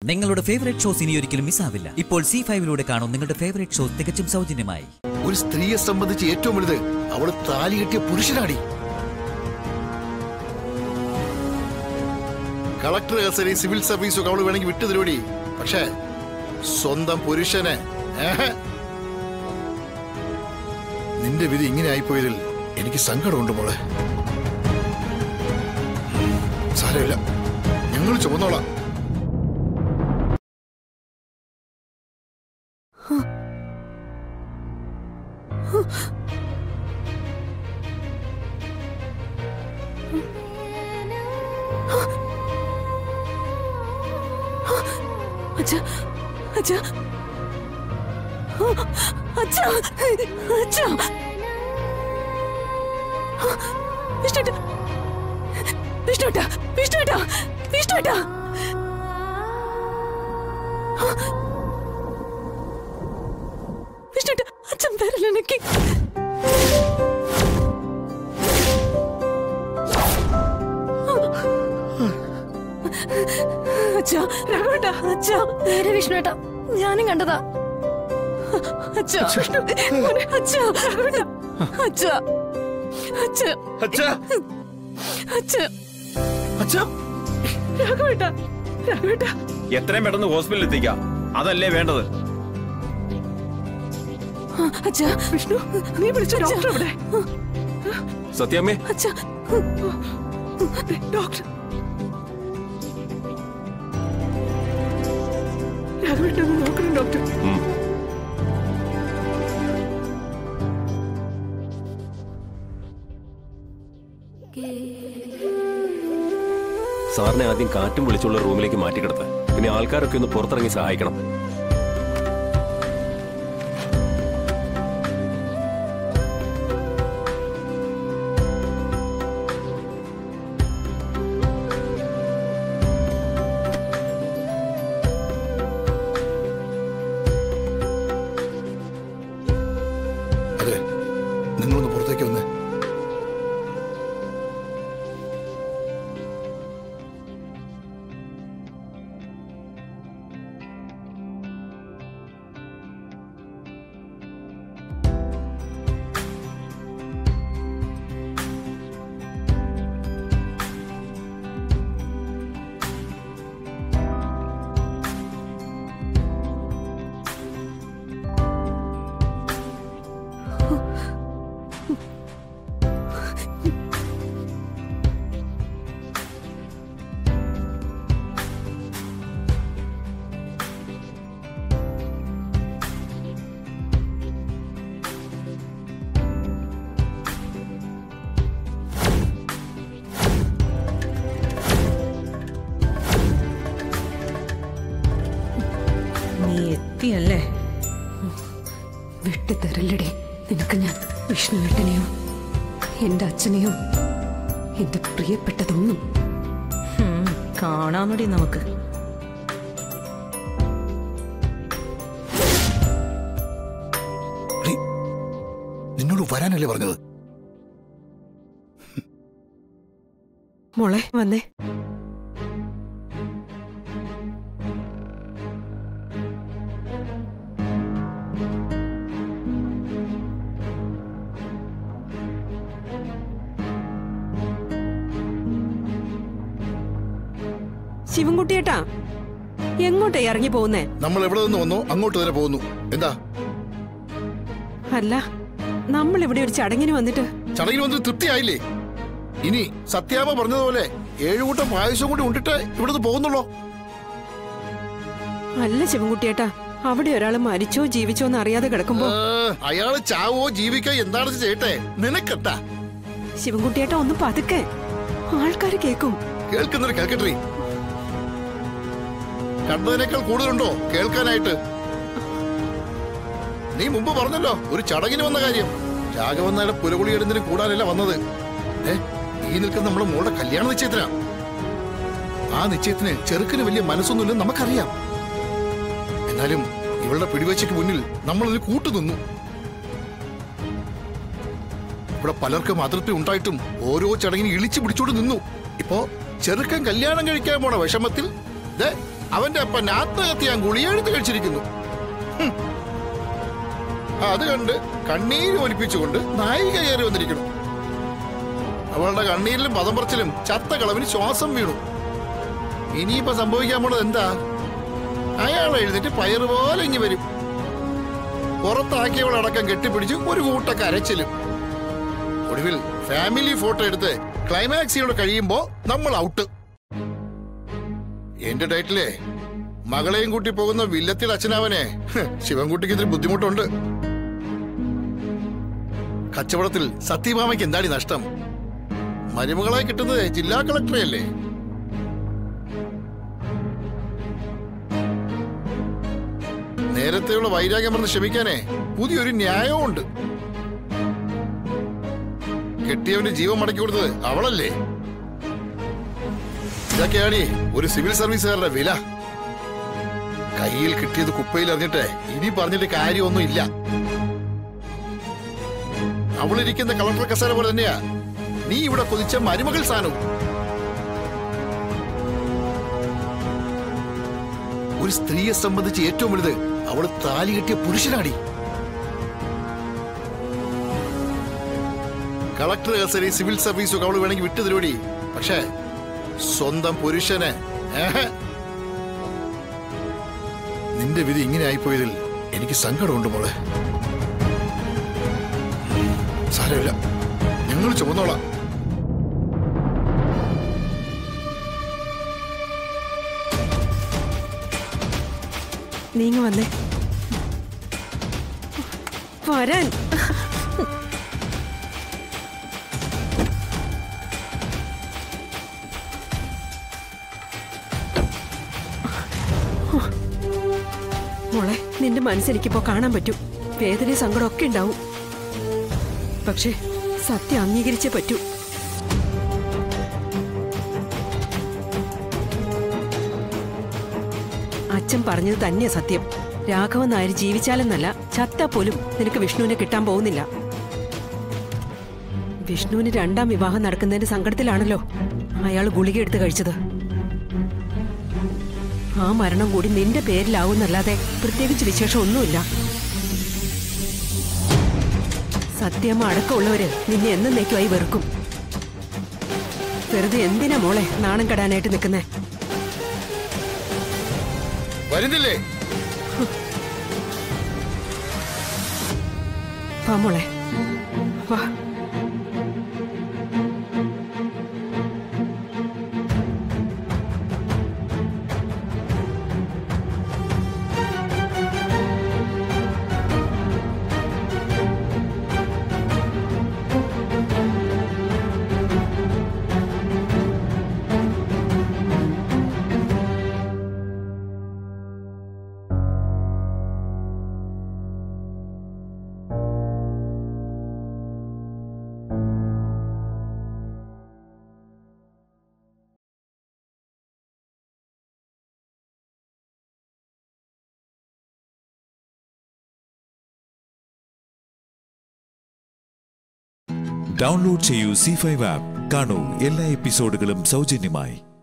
നിങ്ങളുടെ favourite shows ഇനി ഒരിക്കലും മിസ്സാവില്ല ഇപ്പോൾ സി ഫൈവിലൂടെ കാണും നിങ്ങളുടെ ഫേവറേറ്റ് ഷോ തികച്ചും സൗജന്യമായി ഒരു സ്ത്രീയെ സംബന്ധിച്ച് ഏറ്റവും വലുത് അവള് താലി കെട്ടിയ പുരുഷനാടി കളക്ടർ കസേരി സിവിൽ സർവീസും ഒക്കെ അവള് വേണമെങ്കിൽ വിട്ടു തരുവടി പക്ഷേ സ്വന്തം പുരുഷനെ ഏഹ്. നിന്റെ വിധി ഇങ്ങനെ ആയിപ്പോയതിൽ എനിക്ക് സങ്കടമുണ്ട് മോളെ സാരമില്ല ഞങ്ങൾ ചുമന്നോളാം അച്ഛാ അച്ഛാ അച്ഛാ അച്ഛാ വിഷ്ണുട്ടാ വിഷ്ണുട്ടാ വിഷ്ണുട്ടാ വിഷ്ണുട്ടാ വിഷ്ണുട്ടാ അച്ഛൻ പേരലെനിക്ക് അച്ഛാ രാഘവേട്ടാ അച്ഛാ നേരെ വിഷ്ണുവേട്ടാ ഞാനും കണ്ടതാ അച്ഛാ മോനെ, അച്ഛാ രാഘവേട്ടാ അച്ഛാ അച്ഛാ അച്ഛാ അച്ഛാ അച്ഛാ രാഘവേട്ടാ രാഘവേട്ടാ എത്രയും പെട്ടെന്ന് ഹോസ്പിറ്റലിൽ എത്തിക്കാം അതല്ലേ വേണ്ടത് അച്ഛാ വിഷ്ണു നീ വിളിച്ച ഡോക്ടർ അവിടെ സത്യാമ്മേ അച്ഛാ ഡോക്ടർ രാഘവേട്ട ഒന്ന് നോക്കണം ഡോക്ടർ ഉം. സാറിനെ ആദ്യം കാറ്റും വിളിച്ചുള്ള റൂമിലേക്ക് മാറ്റിക്കിടത്ത് പിന്നെ ആൾക്കാരൊക്കെ ഒന്ന് പുറത്തിറങ്ങി സഹായിക്കണം അതെ നിങ്ങളൊന്ന് പുറത്തേക്ക് വന്നേ നീ എത്തിയല്ലേ വിട്ടുതരല്ലടി നിനക്ക് ഞാൻ വിഷ്ണുവേട്ടനെയോ എന്റെ അച്ഛനെയോ എന്റെ പ്രിയപ്പെട്ടതൊന്നും കാണാമടി നമുക്ക് എടീ, നിന്നോട് വരാനല്ലേ പറഞ്ഞത് മോളെ വന്നേ ശിവൻകുട്ടിയേട്ടാ എങ്ങോട്ടാ ഇറങ്ങി പോകുന്നേ നമ്മൾ എവിടെ നിന്ന് വന്നോ അങ്ങോട്ട് തന്നെ പോകുന്നു എന്താ അല്ല നമ്മൾ ഇവിടെ ഒരു ചടങ്ങിന് വന്നിട്ട് ചടങ്ങിൽ വന്ന് തൃപ്തിയായില്ലേ ഇനി സത്യാമ പറഞ്ഞതുപോലെ ഏഴുകൂട്ടം പായസം കൂടി ഉണ്ടിട്ട് ഇവിടുന്ന് പോകുന്നുള്ളോ അല്ല ശിവൻകുട്ടിയേട്ടാ അവിടെ ഒരാൾ മരിച്ചോ ജീവിച്ചോ എന്ന് അറിയാതെ കിടക്കുമ്പോ ഏ, അയാള് ചാവോ ജീവിക്കോ എന്താണെന്ന് ചെയ്യട്ടെ നിനക്കെട്ടാ ശിവൻകുട്ടിയേട്ടാ ഒന്ന് പതുക്കെ ആൾക്കാര് കേക്കും കേൾക്കുന്നൊരു കേൾക്കട്ടെ കണ്ടതിനേക്കാൾ കൂടുതലുണ്ടോ കേൾക്കാനായിട്ട് നീ മുമ്പ് പറഞ്ഞല്ലോ ഒരു ചടങ്ങിന് വന്ന കാര്യം രാഘവൻ നായരുടെ പുലകുളിയിടുന്നതിന് കൂടാനല്ല വന്നത് ഏ ഈ നിൽക്കുന്ന നമ്മുടെ മോളുടെ കല്യാണ നിശ്ചയത്തിനാ ആ നിശ്ചയത്തിന് ചെറുക്കിന് വലിയ മനസ്സൊന്നുമില്ലെന്ന് നമുക്കറിയാം എന്നാലും ഇവളുടെ പിടിവച്ചയ്ക്ക് മുന്നിൽ നമ്മൾ അതിന് കൂട്ടുനിന്നു ഇവിടെ പലർക്കും അതിർത്തി ഉണ്ടായിട്ടും ഓരോ ചടങ്ങിന് ഇളിച്ചു പിടിച്ചോണ്ട് നിന്നു ഇപ്പോ ചെറുക്കൻ കല്യാണം കഴിക്കാൻ പോണ വിഷമത്തിൽ ദേ അവന്റെ അപ്പൻ ആത്മഹത്യ ഞാൻ ഗുളിയെഴുത്ത് കഴിച്ചിരിക്കുന്നു ഹും. അത് കണ്ട് കണ്ണീര് ഒലിപ്പിച്ചുകൊണ്ട് നായിക കയറി വന്നിരിക്കുന്നു അവളുടെ കണ്ണീരിലും പദം പറച്ചിലും ചത്ത കളവിന് ശ്വാസം വീണു ഇനിയിപ്പോ സംഭവിക്കാൻ പോണത് എന്താ അയാൾ എഴുന്നേറ്റ് പയറുപോലെ ഇങ്ങി വരും പുറത്താക്കിയവളടക്കം കെട്ടിപ്പിടിച്ച് ഒരു കൂട്ട കരച്ചിലും ഒടുവിൽ ഫാമിലി ഫോട്ടോ എടുത്ത് ക്ലൈമാക്സിയോട് കഴിയുമ്പോ നമ്മൾ ഔട്ട് എന്റെ ടൈറ്റിലേ മകളെയും കൂട്ടി പോകുന്ന വില്ലത്തിൽ അച്ഛനാവനെ ഹ്, ശിവൻകുട്ടിക്ക് ഇതിന് ബുദ്ധിമുട്ടുണ്ട് കച്ചവടത്തിൽ സത്യഭാമയ്ക്ക് എന്താടി നഷ്ടം മരുമകളായി കിട്ടുന്നത് ജില്ലാ കളക്ടറെ അല്ലേ നേരത്തെയുള്ള വൈരാഗ്യം പറഞ്ഞ് ക്ഷമിക്കാനേ പുതിയൊരു ന്യായവും ഉണ്ട് കെട്ടിയവന് ജീവൻ മടക്കി കൊടുത്തത് അവളല്ലേ ഇതൊക്കെയാണ് ഒരു സിവിൽ സർവീസുകാരുടെ വില കയ്യിൽ കിട്ടിയത് കുപ്പയിൽ അറിഞ്ഞിട്ട് ഇനി പറഞ്ഞിട്ട് കാര്യമൊന്നും ഇല്ല അവളിരിക്കുന്ന കളക്ടർ കസേര പോലെ തന്നെയാ നീ ഇവിടെ കൊതിച്ച മരുമകൾ സ്ഥാനവും ഒരു സ്ത്രീയെ സംബന്ധിച്ച് ഏറ്റവും വലുത് അവള് താലി കെട്ടിയ പുരുഷനാടി കളക്ടർ കസേരയും സിവിൽ സർവീസും അവള് വേണമെങ്കിൽ വിട്ടു തരുവടി പക്ഷേ സ്വന്തം പുരുഷന് ഏഹ്. നിന്റെ വിധി ഇങ്ങനെ ആയിപ്പോയതിൽ എനിക്ക് സങ്കടമുണ്ട് മോളെ സാരമില്ല ഞങ്ങൾ ചുമന്നോളാം നീങ്ങ വന്നേ വരാൻ മോളെ നിന്റെ മനസ്സെനിക്കിപ്പോ കാണാൻ പറ്റും വേദനയും സങ്കടമൊക്കെ ഉണ്ടാവും പക്ഷേ സത്യം അംഗീകരിച്ചേ പറ്റൂ അച്ഛൻ പറഞ്ഞത് തന്നെയാ സത്യം രാഘവൻ നായർ ജീവിച്ചാലെന്നല്ല ചത്താ പോലും നിനക്ക് വിഷ്ണുവിനെ കിട്ടാൻ പോകുന്നില്ല വിഷ്ണുവിന് രണ്ടാം വിവാഹം നടക്കുന്നതിന്റെ സങ്കടത്തിലാണല്ലോ അയാൾ ഗുളിക എടുത്ത് കഴിച്ചത് ആ മരണം കൂടി നിന്റെ പേരിലാവുന്നല്ലാതെ പ്രത്യേകിച്ച് വിശേഷം ഒന്നുമില്ല സത്യം അടക്കമുള്ളവര് നിന്നെ എന്നേക്കുമായി വെറുക്കും വെറുതെ എന്തിനാ മോളെ നാണം കെടാനായിട്ട് നിൽക്കുന്നേ വരുന്നില്ലേ വാ മോളെ വാ ഡൗൺലോഡ് ചെയ്യൂ സി ഫൈവ് ആപ്പ് കാണൂ എല്ലാ എപ്പിസോഡുകളും സൗജന്യമായി